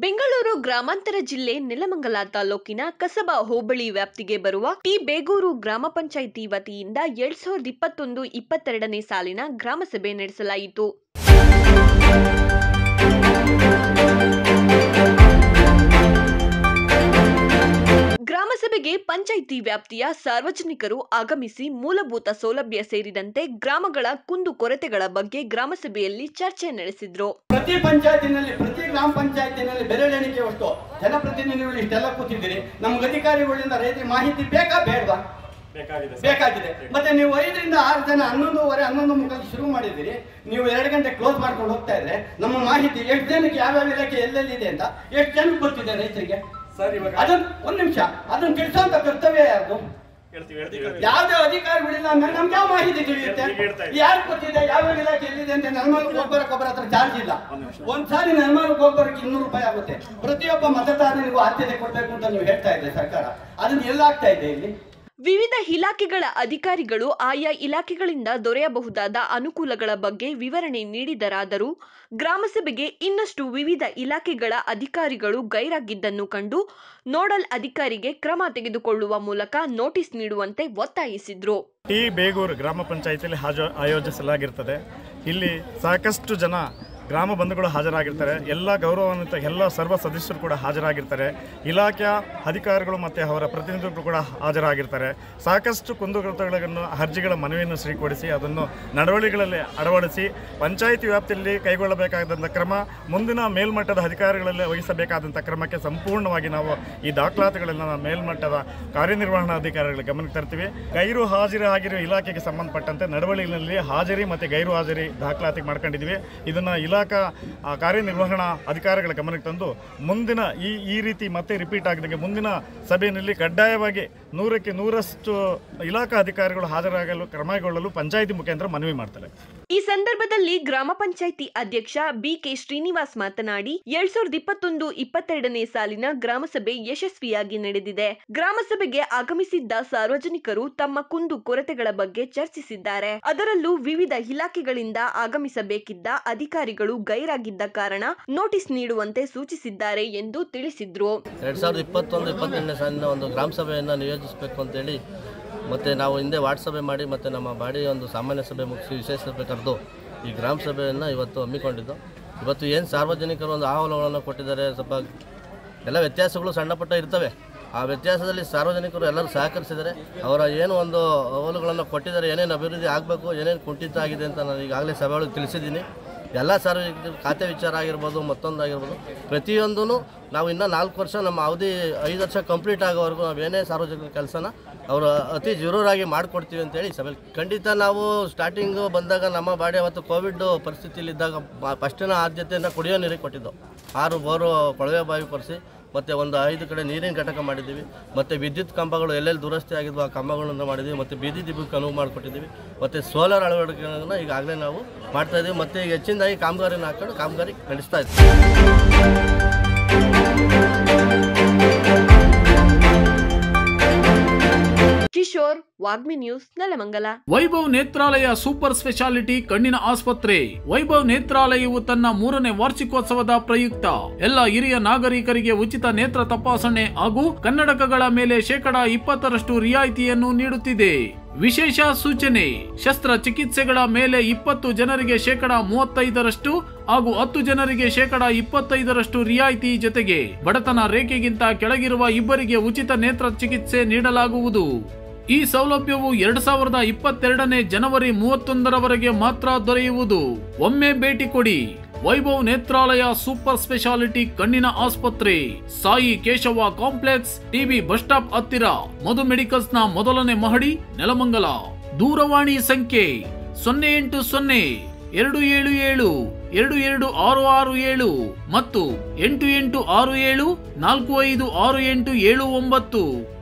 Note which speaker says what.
Speaker 1: ಬೆಂಗಳೂರು ಗ್ರಾಮಾಂತರ ಜಿಲ್ಲೆ ನೆಲಮಂಗಲ ತಾಲೂಕಿನ ಕಸಬಾ ಹೋಬಳಿ ವ್ಯಾಪ್ತಿಗೆ ಬರುವ ಟಿ ಬೇಗೂರು ಗ್ರಾಮ ಪಂಚಾಯಿತಿ ವತಿಯಿಂದ ಎರಡ್ ಸಾವಿರದ ಇಪ್ಪತ್ತೊಂದು ಇಪ್ಪತ್ತೆರಡನೇ ಸಾಲಿನ ಗ್ರಾಮಸಭೆ ನಡೆಸಲಾಯಿತು ಗ್ರಾಮಸಭೆಗೆ ಪಂಚಾಯಿತಿ ವ್ಯಾಪ್ತಿಯ ಸಾರ್ವಜನಿಕರು ಆಗಮಿಸಿ ಮೂಲಭೂತ ಸೌಲಭ್ಯ ಸೇರಿದಂತೆ ಗ್ರಾಮಗಳ ಕುಂದು ಕೊರತೆಗಳ ಬಗ್ಗೆ ಗ್ರಾಮಸಭೆಯಲ್ಲಿ ಚರ್ಚೆ ನಡೆಸಿದ್ರು
Speaker 2: ಪ್ರತಿ ಪಂಚಾಯತಿನಲ್ಲಿ ಪ್ರತಿ ಗ್ರಾಮ ಪಂಚಾಯತಿನಲ್ಲಿ ಬೆರಳೆಣಿಕೆ ಅಷ್ಟು ಜನಪ್ರತಿನಿಧಿಗಳು ಇಷ್ಟೆಲ್ಲ ಕೂತಿದ್ದೀರಿ ನಮ್ಗೆ ಅಧಿಕಾರಿಗಳಿಂದ ರೈತರಿಗೆ ಮಾಹಿತಿ ಬೇಕಾ ಬೇಡವಾ
Speaker 3: ಬೇಕಾಗಿದೆ ಸರ್.
Speaker 2: ಬೇಕಾಗಿದೆ ಮತ್ತೆ ನೀವು ಐದರಿಂದ ಆರು ಜನ ಹನ್ನೊಂದುವರೆ ಹನ್ನೊಂದು ಮುಖಕ್ಕೆ ಶುರು ಮಾಡಿದ್ದೀರಿ ನೀವು ಎರಡು ಗಂಟೆ ಕ್ಲೋಸ್ ಮಾಡ್ಕೊಂಡು ಹೋಗ್ತಾ ಇದ್ರೆ ನಮ್ಮ ಮಾಹಿತಿ ಎಷ್ಟು ಜನಕ್ಕೆ ಯಾವ್ಯಾವ ಇಲಾಖೆ ಎಲ್ಲೆಲ್ಲಿದೆ ಅಂತ ಎಷ್ಟು ಜನಕ್ಕೆ ಗೊತ್ತಿದೆ ರೈತರಿಗೆ
Speaker 3: ಸರ್ ಇವಾಗ
Speaker 2: ಅದನ್ನ ಒಂದ್ ನಿಮಿಷ ಅದನ್ನ ತಿಳಿಸೋಂತ ಕರ್ತವ್ಯ ಯಾರ್ದು
Speaker 3: ಹೇಳ್ತೀವಿ ಹೇಳ್ತೀವಿ ಹೇಳ್ತೀವಿ.
Speaker 2: ಯಾವ್ದೇ ಅಧಿಕಾರಿಗಳಿಲ್ಲ ಅಂದ್ರೆ ನಮ್ಗೆ ಯಾವ ಮಾಹಿತಿ ತಿಳಿಯುತ್ತೆ
Speaker 3: ಈಗ ಹೇಳ್ತಾ ಇದ್ದೀನಿ.
Speaker 2: ಯಾರು ಗೊತ್ತಿದೆ ಯಾವ ಇಲಾಖೆ ಎಲ್ಲಿದೆ ಅಂತ ನರ್ಮಲ್ ಗೊಬ್ಬರ ಗೊಬ್ಬರ ಹತ್ರ ಚಾರ್ಜ್ ಇಲ್ಲ
Speaker 3: ಒಂದ್ ನಿಮಿಷ.
Speaker 2: ಒಂದ್ ಸಾರಿ ನರ್ಮಲ್ ಗೊಬ್ಬರಕ್ಕೆ ಇನ್ನೂರು ರೂಪಾಯಿ ಆಗುತ್ತೆ ಪ್ರತಿಯೊಬ್ಬ ಮತದಾರನಿಗೂ ಆದ್ಯತೆ ಕೊಡ್ಬೇಕು ಅಂತ ನೀವು ಹೇಳ್ತಾ ಇದೆ ಸರ್ಕಾರ ಅದನ್ನ ಎಲ್ಲ ಆಗ್ತಾ ಇದೆ ಇಲ್ಲಿ
Speaker 1: ವಿವಿಧ ಇಲಾಖೆಗಳ ಅಧಿಕಾರಿಗಳು ಆಯಾ ಇಲಾಖೆಗಳಿಂದ ದೊರೆಯಬಹುದಾದ ಅನುಕೂಲಗಳ ಬಗ್ಗೆ ವಿವರಣೆ ನೀಡಿದರಾದರೂ ಗ್ರಾಮಸಭೆಗೆ ಇನ್ನಷ್ಟು ವಿವಿಧ ಇಲಾಖೆಗಳ ಅಧಿಕಾರಿಗಳು ಗೈರಾಗಿದ್ದನ್ನು ಕಂಡು ನೋಡಲ್ ಅಧಿಕಾರಿಗೆ ಕ್ರಮ ತೆಗೆದುಕೊಳ್ಳುವ ಮೂಲಕ ನೋಟಿಸ್ ನೀಡುವಂತೆ ಒತ್ತಾಯಿಸಿದ್ರು
Speaker 3: ಟಿ ಬೇಗೂರು ಗ್ರಾಮ ಪಂಚಾಯಿತಿಯಲ್ಲಿ ಹಾಜ ಆಯೋಜಿಸಲಾಗಿರ್ತದೆ ಇಲ್ಲಿ ಸಾಕಷ್ಟು ಜನ ಗ್ರಾಮ ಬಂಧುಗಳು ಹಾಜರಾಗಿರ್ತಾರೆ ಎಲ್ಲ ಗೌರವಾನ್ವಿತ ಎಲ್ಲ ಸರ್ವ ಸದಸ್ಯರು ಕೂಡ ಹಾಜರಾಗಿರ್ತಾರೆ ಇಲಾಖೆಯ ಅಧಿಕಾರಿಗಳು ಮತ್ತು ಅವರ ಪ್ರತಿನಿಧಿಗಳು ಕೂಡ ಹಾಜರಾಗಿರ್ತಾರೆ ಸಾಕಷ್ಟು ಕುಂದುಕೊರತೆಗಳನ್ನು ಅರ್ಜಿಗಳ ಮನವಿಯನ್ನು ಸ್ವೀಕರಿಸಿ ಅದನ್ನು ನಡವಳಿಕೆಗಳಲ್ಲಿ ಅಳವಡಿಸಿ ಪಂಚಾಯಿತಿ ವ್ಯಾಪ್ತಿಯಲ್ಲಿ ಕೈಗೊಳ್ಳಬೇಕಾದಂಥ ಕ್ರಮ ಮುಂದಿನ ಮೇಲ್ಮಟ್ಟದ ಅಧಿಕಾರಿಗಳಲ್ಲಿ ವಹಿಸಬೇಕಾದಂಥ ಕ್ರಮಕ್ಕೆ ಸಂಪೂರ್ಣವಾಗಿ ನಾವು ಈ ದಾಖಲಾತಿಗಳನ್ನು ನಾವು ಮೇಲ್ಮಟ್ಟದ ಕಾರ್ಯನಿರ್ವಹಣಾಧಿಕಾರಿಗಳ ಗಮನಕ್ಕೆ ತರ್ತೀವಿ ಗೈರು ಹಾಜರಿ ಆಗಿರೋ ಇಲಾಖೆಗೆ ಸಂಬಂಧಪಟ್ಟಂತೆ ನಡವಳಿಕೆಯಲ್ಲಿ ಹಾಜರಿ ಮತ್ತು ಗೈರು ಹಾಜರಿ ದಾಖಲಾತಿ ಮಾಡ್ಕೊಂಡಿದ್ವಿ ಇದನ್ನು ಇಲಾಖಾ ಆ, ಕಾರ್ಯನಿರ್ವಹಣಾ ಅಧಿಕಾರಿಗಳ ಗಮನಕ್ಕೆ ತಂದು ಮುಂದಿನ ಈ ಈ ರೀತಿ ಮತ್ತೆ ರಿಪೀಟ್ ಆಗದಂಗೆ ಮುಂದಿನ ಸಭೆಯಲ್ಲಿ ಕಡ್ಡಾಯವಾಗಿ ನೂರಕ್ಕೆ ನೂರಷ್ಟು ಇಲಾಖಾ ಅಧಿಕಾರಿಗಳು ಹಾಜರಾಗಲು ಕ್ರಮಗೊಳ್ಳಲು ಪಂಚಾಯಿತಿ ಮುಖಾಂತರ ಮನವಿ ಮಾಡ್ತಾರೆ
Speaker 1: ಈ ಸಂದರ್ಭದಲ್ಲಿ ಗ್ರಾಮ ಪಂಚಾಯಿತಿ ಅಧ್ಯಕ್ಷ ಬಿಕೆ ಶ್ರೀನಿವಾಸ್ ಮಾತನಾಡಿ ಎರಡ್ ಸಾವಿರದ ಇಪ್ಪತ್ತೊಂದು ಇಪ್ಪತ್ತೆರಡನೇ ಸಾಲಿನ ಗ್ರಾಮಸಭೆ ಯಶಸ್ವಿಯಾಗಿ ನಡೆದಿದೆ ಗ್ರಾಮಸಭೆಗೆ ಆಗಮಿಸಿದ್ದ ಸಾರ್ವಜನಿಕರು ತಮ್ಮ ಕುಂದು ಕೊರತೆಗಳ ಬಗ್ಗೆ ಚರ್ಚಿಸಿದ್ದಾರೆ ಅದರಲ್ಲೂ ವಿವಿಧ ಇಲಾಖೆಗಳಿಂದ ಆಗಮಿಸಬೇಕಿದ್ದ ಅಧಿಕಾರಿಗಳು ಗೈರಾಗಿದ್ದ ಕಾರಣ ನೋಟಿಸ್ ನೀಡುವಂತೆ ಸೂಚಿಸಿದ್ದಾರೆ ಎಂದು ತಿಳಿಸಿದ್ರು
Speaker 4: ಎರಡು ಸಾವಿರದ ಇಪ್ಪತ್ತೊಂದು ಇಪ್ಪತ್ತೆರಡನೇ ಸಾಲಿನ ಒಂದು ಗ್ರಾಮ ಸಭೆಯನ್ನು ನಿಯೋಜಿಸಬೇಕು ಅಂತೇಳಿ ಮತ್ತು ನಾವು ಹಿಂದೆ ವಾರ್ಡ್ ಸಭೆ ಮಾಡಿ ಮತ್ತು ನಮ್ಮ ಬಾಡಿ ಒಂದು ಸಾಮಾನ್ಯ ಸಭೆ ಮುಗಿಸಿ ವಿಶೇಷ ಸಭೆ ಕರೆದು ಈ ಗ್ರಾಮ ಸಭೆಯನ್ನು ಇವತ್ತು ಹಮ್ಮಿಕೊಂಡಿದ್ದು ಇವತ್ತು ಏನು ಸಾರ್ವಜನಿಕರು ಒಂದು ಅಹವಾಲುಗಳನ್ನು ಕೊಟ್ಟಿದ್ದಾರೆ ಸ್ವಲ್ಪ ಎಲ್ಲ ವ್ಯತ್ಯಾಸಗಳು ಸಣ್ಣ ಪುಟ್ಟ ಇರ್ತವೆ ಆ ವ್ಯತ್ಯಾಸದಲ್ಲಿ ಸಾರ್ವಜನಿಕರು ಎಲ್ಲರೂ ಸಹಕರಿಸಿದ್ದಾರೆ ಅವರ ಏನು ಒಂದು ಅಹವಾಲುಗಳನ್ನು ಕೊಟ್ಟಿದ್ದಾರೆ ಏನೇನು ಅಭಿವೃದ್ಧಿ ಆಗಬೇಕು ಏನೇನು ಕುಂಠಿತ ಆಗಿದೆ ಅಂತ ನಾನು ಈಗಾಗಲೇ ಸಭೆ ಒಳಗೆ ತಿಳಿಸಿದ್ದೀನಿ ಎಲ್ಲ ಸಾರ್ವಜನಿಕರು ಖಾತೆ ವಿಚಾರ ಆಗಿರ್ಬೋದು ಮತ್ತೊಂದು ಆಗಿರ್ಬೋದು ಪ್ರತಿಯೊಂದೂ ನಾವು ಇನ್ನೂ ನಾಲ್ಕು ವರ್ಷ ನಮ್ಮ ಅವಧಿ ಐದು ವರ್ಷ ಕಂಪ್ಲೀಟ್ ಆಗೋವರೆಗೂ ನಾವು ಏನೇ ಸಾರ್ವಜನಿಕ ಕೆಲಸನ ಅವರು ಅತಿ ಜರೂರಾಗಿ ಮಾಡಿಕೊಡ್ತೀವಿ ಅಂತೇಳಿ ಸಭೆ ಖಂಡಿತ ನಾವು ಸ್ಟಾರ್ಟಿಂಗು ಬಂದಾಗ ನಮ್ಮ ಬಾಡಿ ಅವತ್ತು ಕೋವಿಡ್ ಪರಿಸ್ಥಿತಿಯಲ್ಲಿದ್ದಾಗ ಫಸ್ಟಿನ ಆದ್ಯತೆಯನ್ನು ಕುಡಿಯೋ ನೀರಿಗೆ ಕೊಟ್ಟಿದ್ದು ಆರು ಬೋರು ಕೊಳವೆ ಬಾವಿ ಕೊರೆಸಿ ಮತ್ತು ಒಂದು ಐದು ಕಡೆ ನೀರಿನ ಘಟಕ ಮಾಡಿದ್ದೀವಿ ಮತ್ತು ವಿದ್ಯುತ್ ಕಂಬಗಳು ಎಲ್ಲೆಲ್ಲಿ ದುರಸ್ತಿ ಆಗಿದ್ವು ಆ ಕಂಬಗಳನ್ನು ಮಾಡಿದ್ದೀವಿ ಮತ್ತು ಬೀದಿ ದೀಪಕ್ಕೆ ಅನುವು ಮಾಡಿಕೊಟ್ಟಿದ್ದೀವಿ ಮತ್ತು ಸೋಲಾರ್ ಅಳವಡಿಕೆಗಳನ್ನು ಈಗಾಗಲೇ ನಾವು ಮಾಡ್ತಾಯಿದ್ದೀವಿ ಮತ್ತು ಈಗ ಹೆಚ್ಚಿನದಾಗಿ ಕಾಮಗಾರಿನ ಹಾಕೊಂಡು ಕಾಮಗಾರಿ ನಡೆಸ್ತಾ ಇದ್ದೀವಿ
Speaker 1: Kishore Vagmi news Nelamangala
Speaker 5: Vaibhav Netralaya super speciality ಕಣ್ಣಿನ ಆಸ್ಪತ್ರೆ ವೈಭವ್ ನೇತ್ರಾಲಯವು ತನ್ನ ಮೂರನೇ ವಾರ್ಷಿಕೋತ್ಸವದ ಪ್ರಯುಕ್ತ ಎಲ್ಲ ಹಿರಿಯ ನಾಗರಿಕರಿಗೆ ಉಚಿತ ನೇತ್ರ ತಪಾಸಣೆ ಹಾಗೂ ಕನ್ನಡಕಗಳ ಮೇಲೆ ಶೇಕಡ ಇಪ್ಪತ್ತರಷ್ಟು ರಿಯಾಯಿತಿಯನ್ನು ನೀಡುತ್ತಿದೆ ವಿಶೇಷ ಸೂಚನೆ ಶಸ್ತ್ರಚಿಕಿತ್ಸೆಗಳ ಮೇಲೆ ಇಪ್ಪತ್ತು ಜನರಿಗೆ ಶೇಕಡ ಮೂವತ್ತೈದರಷ್ಟು ಹಾಗೂ ಹತ್ತು ಜನರಿಗೆ ಶೇಕಡ ಇಪ್ಪತ್ತೈದರಷ್ಟು ರಿಯಾಯಿತಿ ಜೊತೆಗೆ ಬಡತನ ರೇಖೆಗಿಂತ ಕೆಳಗಿರುವ ಇಬ್ಬರಿಗೆ ಉಚಿತ ನೇತ್ರ ಚಿಕಿತ್ಸೆ ನೀಡಲಾಗುವುದು ಈ ಸೌಲಭ್ಯವು ಎರಡ್ ಸಾವಿರದ ಇಪ್ಪತ್ತೆರಡನೇ ಜನವರಿ ಮೂವತ್ತೊಂದರವರೆಗೆ ಮಾತ್ರ ದೊರೆಯುವುದು ಒಮ್ಮೆ ಭೇಟಿ ಕೊಡಿ ವೈಭವ್ ನೇತ್ರಾಲಯ ಸೂಪರ್ ಸ್ಪೆಷಾಲಿಟಿ ಕಣ್ಣಿನ ಆಸ್ಪತ್ರೆ Sai Keshava complex TB bus stop ಹತ್ತಿರ ಮಧು ಮೆಡಿಕಲ್ಸ್ ನ ಮೊದಲನೇ ಮಹಡಿ ನೆಲಮಂಗಲ ದೂರವಾಣಿ ಸಂಖ್ಯೆ ಸೊನ್ನೆ ಎಂಟು ಸೊನ್ನೆ ಎರಡು ಏಳು ಏಳು ಎರಡು ಎರಡು ಆರು ಆರು ಏಳು ಮತ್ತು ಎಂಟು ಎಂಟು ಆರು ಏಳು ನಾಲ್ಕು ಐದು ಆರು ಎಂಟು ಏಳು ಒಂಬತ್ತು